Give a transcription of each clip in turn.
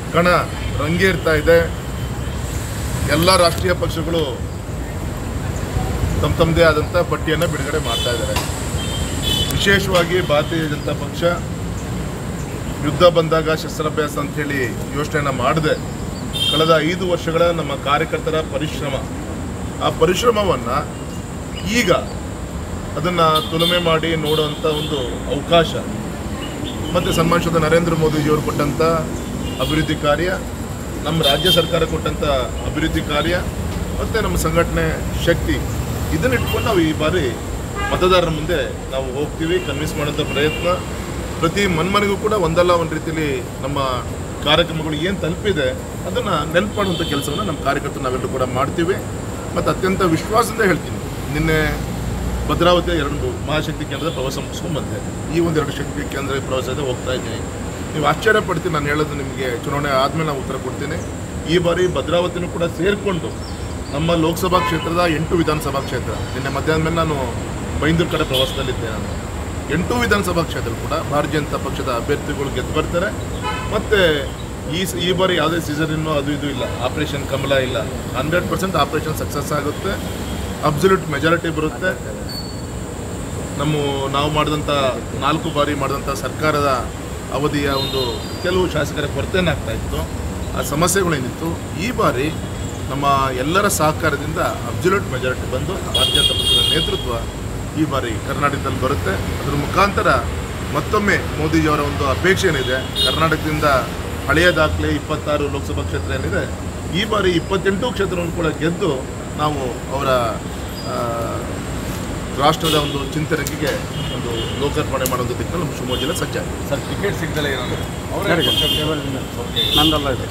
ಕಣ ರಂಗೇರ್ತಾ ಇದೆ ಎಲ್ಲ ರಾಷ್ಟ್ರೀಯ ಪಕ್ಷಗಳು ತಮ್ಮ ತಮ್ಮದೇ ಆದಂಥ ಪಟ್ಟಿಯನ್ನು ಬಿಡುಗಡೆ ಮಾಡ್ತಾ ಇದ್ದಾರೆ ವಿಶೇಷವಾಗಿ ಭಾರತೀಯ ಜನತಾ ಪಕ್ಷ ಯುದ್ಧ ಬಂದಾಗ ಶಸ್ತ್ರಾಭ್ಯಾಸ ಅಂಥೇಳಿ ಯೋಚನೆಯನ್ನು ಮಾಡದೆ ಕಳೆದ ಐದು ವರ್ಷಗಳ ನಮ್ಮ ಕಾರ್ಯಕರ್ತರ ಪರಿಶ್ರಮ ಆ ಪರಿಶ್ರಮವನ್ನು ಈಗ ಅದನ್ನು ತುಲನೆ ಮಾಡಿ ನೋಡುವಂಥ ಒಂದು ಅವಕಾಶ ಮತ್ತು ಸನ್ಮಾನಿಸಿದ ನರೇಂದ್ರ ಮೋದಿಜಿಯವರು ಕೊಟ್ಟಂಥ ಅಭಿವೃದ್ಧಿ ಕಾರ್ಯ ನಮ್ಮ ರಾಜ್ಯ ಸರ್ಕಾರ ಕೊಟ್ಟಂಥ ಅಭಿವೃದ್ಧಿ ಕಾರ್ಯ ಮತ್ತು ನಮ್ಮ ಸಂಘಟನೆ ಶಕ್ತಿ ಇದನ್ನ ಇಟ್ಕೊಂಡು ನಾವು ಈ ಬಾರಿ ಮತದಾರರ ಮುಂದೆ ನಾವು ಹೋಗ್ತೀವಿ ಕನ್ವಿನ್ಸ್ ಮಾಡೋಂಥ ಪ್ರಯತ್ನ ಪ್ರತಿ ಮನ್ಮನೆಗೂ ಕೂಡ ಒಂದಲ್ಲ ಒಂದು ರೀತಿಯಲ್ಲಿ ನಮ್ಮ ಕಾರ್ಯಕ್ರಮಗಳು ಏನು ತಲುಪಿದೆ ಅದನ್ನು ನೆನಪು ಮಾಡುವಂಥ ಕೆಲಸವನ್ನು ನಮ್ಮ ಕಾರ್ಯಕರ್ತರು ನಾವೆಲ್ಲರೂ ಕೂಡ ಮಾಡ್ತೀವಿ ಮತ್ತು ಅತ್ಯಂತ ವಿಶ್ವಾಸದಿಂದ ಹೇಳ್ತೀನಿ ನಿನ್ನೆ ಭದ್ರಾವತಿಯ ಎರಡು ಮಹಾಶಕ್ತಿ ಕೇಂದ್ರದ ಪ್ರವಾಸ ಮುಗಿಸ್ಕೊಂಡು ಬಂದೆ ಈ ಒಂದೆರಡು ಶಕ್ತಿ ಕೇಂದ್ರ ಪ್ರವಾಸದ ಹೋಗ್ತಾ ಇದ್ದೀನಿ ನೀವು ಆಶ್ಚರ್ಯ ಪಡ್ತೀನಿ ನಾನು ಹೇಳೋದು ನಿಮಗೆ ಚುನಾವಣೆ ಆದಮೇಲೆ ನಾನು ಉತ್ತರ ಕೊಡ್ತೀನಿ ಈ ಬಾರಿ ಭದ್ರಾವತಿನೂ ಕೂಡ ಸೇರಿಕೊಂಡು ನಮ್ಮ ಲೋಕಸಭಾ ಕ್ಷೇತ್ರದ ಎಂಟು ವಿಧಾನಸಭಾ ಕ್ಷೇತ್ರ ನಿನ್ನೆ ಮಧ್ಯಾಹ್ನ ಮೇಲೆ ನಾನು ಬೈಂದೂರು ಕಡೆ ಪ್ರವಾಸದಲ್ಲಿದ್ದೆ ನಾನು ಎಂಟು ವಿಧಾನಸಭಾ ಕ್ಷೇತ್ರ ಕೂಡ ಭಾರತೀಯ ಜನತಾ ಪಕ್ಷದ ಅಭ್ಯರ್ಥಿಗಳು ಗೆದ್ದು ಬರ್ತಾರೆ ಮತ್ತು ಈ ಸ- ಈ ಬಾರಿ ಯಾವುದೇ ಸೀಸನ್ ಇನ್ನೂ ಅದು ಇದು ಇಲ್ಲ ಆಪರೇಷನ್ ಕಮಲ ಇಲ್ಲ ಹಂಡ್ರೆಡ್ ಪರ್ಸೆಂಟ್ ಆಪರೇಷನ್ ಸಕ್ಸಸ್ ಆಗುತ್ತೆ ಅಬ್ಸಲ್ಯೂಟ್ ಮೆಜಾರಿಟಿ ಬರುತ್ತೆ ನಮ್ಮ ನಾವು ಮಾಡಿದಂಥ ನಾಲ್ಕು ಬಾರಿ ಮಾಡಿದಂಥ ಸರ್ಕಾರದ ಅವಧಿಯ ಒಂದು ಕೆಲವು ಶಾಸಕರ ಕೊರತೆನಾಗ್ತಾ ಇತ್ತು ಆ ಸಮಸ್ಯೆಗಳೇನಿತ್ತು ಈ ಬಾರಿ ನಮ್ಮ ಎಲ್ಲರ ಸಹಕಾರದಿಂದ ಅಬ್ಸಲ್ಯೂಟ್ ಮೆಜಾರಿಟಿ ಬಂದು ಭಾರತೀಯ ಜನತಾ ಪಕ್ಷದ ನೇತೃತ್ವ ಈ ಬಾರಿ ಕರ್ನಾಟಕದಲ್ಲಿ ಬರುತ್ತೆ ಅದರ ಮುಖಾಂತರ ಮತ್ತೊಮ್ಮೆ ಮೋದಿಜಿಯವರ ಒಂದು ಅಪೇಕ್ಷೆ ಏನಿದೆ ಕರ್ನಾಟಕದಿಂದ ಹಳೆಯ ದಾಖಲೆ ಇಪ್ಪತ್ತಾರು ಲೋಕಸಭಾ ಕ್ಷೇತ್ರ ಏನಿದೆ ಈ ಬಾರಿ ಇಪ್ಪತ್ತೆಂಟು ಕ್ಷೇತ್ರವನ್ನು ಕೂಡ ಗೆದ್ದು ನಾವು ಅವರ ಆ, ರಾಷ್ಟ್ರದ ಒಂದು ಚಿಂತನೆಗೆ ಒಂದು ಲೋಕಾರ್ಪಣೆ ಮಾಡುವಂಥ ದಿಕ್ಕಿನಲ್ಲಿ ನಮ್ಮ ಶಿವಮೊಗ್ಗ ಜಿಲ್ಲೆ ಸಜ್ಜಾಗಿದೆ ಸರ್ ಟಿಕೆಟ್ ಸಿಗ್ದಲೇ ಇರೋದು ನಂದಲ್ಲ ಇದೆ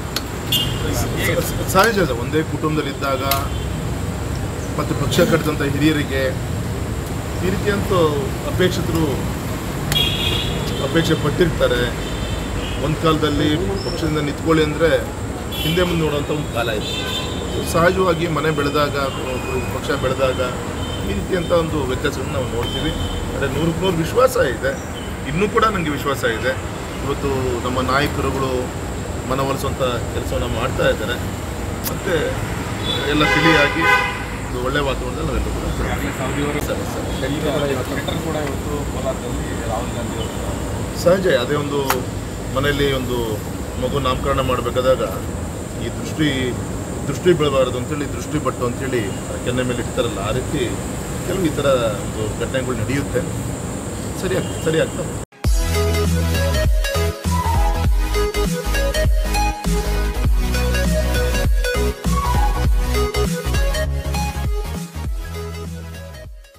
ಸ- ಸಹಜ ಅದು ಒಂದೇ ಕುಟುಂಬದಲ್ಲಿದ್ದಾಗ ಮತ್ತು ಪಕ್ಷ ಕಟ್ಟಿದಂಥ ಹಿರಿಯರಿಗೆ ಈ ರೀತಿಯಂತೂ ಅಪೇಕ್ಷಿತರು ಅಪೇಕ್ಷೆ ಪಟ್ಟಿರ್ತಾರೆ ಒಂದು ಕಾಲದಲ್ಲಿ ಪಕ್ಷದಿಂದ ನಿಂತ್ಕೊಳ್ಳಿ ಅಂದರೆ ಹಿಂದೆ ಮುಂದೆ ನೋಡುವಂಥ ಒಂದು ಕಾಲ ಇದೆ ಸಹಜವಾಗಿ ಮನೆ ಬೆಳೆದಾಗ ಒಬ್ರು ಪಕ್ಷ ಬೆಳೆದಾಗ ಈ ರೀತಿಯಂಥ ಒಂದು ವ್ಯತ್ಯಾಸವನ್ನು ನಾವು ನೋಡ್ತೀವಿ ಆದರೆ ನೂರಕ್ಕೆ ನೂರು ವಿಶ್ವಾಸ ಇದೆ ಇನ್ನೂ ಕೂಡ ನನಗೆ ವಿಶ್ವಾಸ ಇದೆ ಇವತ್ತು ನಮ್ಮ ನಾಯಕರುಗಳು ಮನವೊಲಿಸುವಂಥ ಕೆಲಸವನ್ನು ಮಾಡ್ತಾ ಇದ್ದಾರೆ ಮತ್ತು ಎಲ್ಲ ತಿಳಿಯಾಗಿ ಒಂದು ಒಳ್ಳೆಯ ವಾತಾವರಣದಲ್ಲಿ ನಾವೆಲ್ಲರೂ ಕೂಡ ಆಗಲೇ ಸೌದಿಯವರು ಸರಿ ಸರಿ ಸೆಂಟರ್ ಕೂಡ ಇವತ್ತು ಕೋಲಾರದಲ್ಲಿ ರಾಹುಲ್ ಗಾಂಧಿ ಅವರು ಸಹಜ ಅದೇ ಒಂದು ಮನೆಯಲ್ಲಿ ಒಂದು ಮಗು ನಾಮಕರಣ ಮಾಡಬೇಕಾದಾಗ ಈ ದೃಷ್ಟಿ ದೃಷ್ಟಿ ಬೀಳಬಾರದು ಅಂತೇಳಿ ದೃಷ್ಟಿ ಬಟ್ಟು ಅಂತೇಳಿ ಕೆನ್ನೆ ಮೇಲೆ ಇಡ್ತಾರಲ್ಲ ಆ ರೀತಿ ಕೆಲವು ಈ ಥರ ಒಂದು ಘಟನೆಗಳು ನಡೆಯುತ್ತೆ ಸರಿ ಆಗ್ತದೆ ಸರಿ ಆಗ್ತದೆ